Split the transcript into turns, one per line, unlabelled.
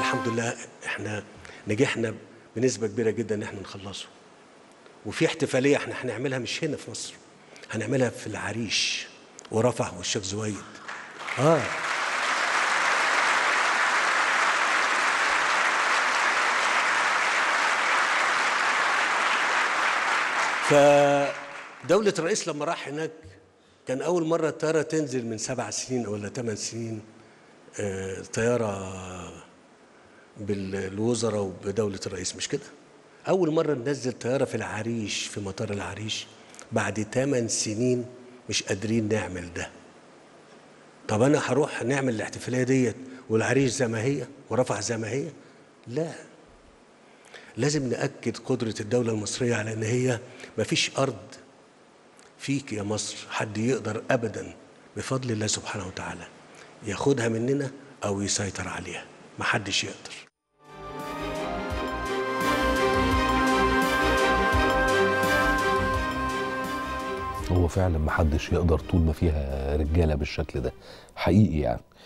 الحمد لله احنا نجحنا بنسبه كبيره جدا ان احنا نخلصه وفي احتفاليه احنا هنعملها مش هنا في مصر هنعملها في العريش ورفح والشيخ زويد اه فدولة الرئيس لما راح هناك كان أول مرة الطيارة تنزل من سبع سنين ولا ثمان سنين آه، طيارة بالوزراء وبدولة الرئيس مش كده؟ أول مرة ننزل طيارة في العريش في مطار العريش بعد ثمان سنين مش قادرين نعمل ده طب أنا هروح نعمل الاحتفالية ديت والعريش زي ما هي ورفح زي ما هي؟ لا لازم نأكد قدرة الدولة المصرية على إن هي مفيش أرض فيك يا مصر حد يقدر أبدا بفضل الله سبحانه وتعالى ياخدها مننا أو يسيطر عليها محدش يقدر
هو فعلا محدش يقدر طول ما فيها رجاله بالشكل ده حقيقي يعني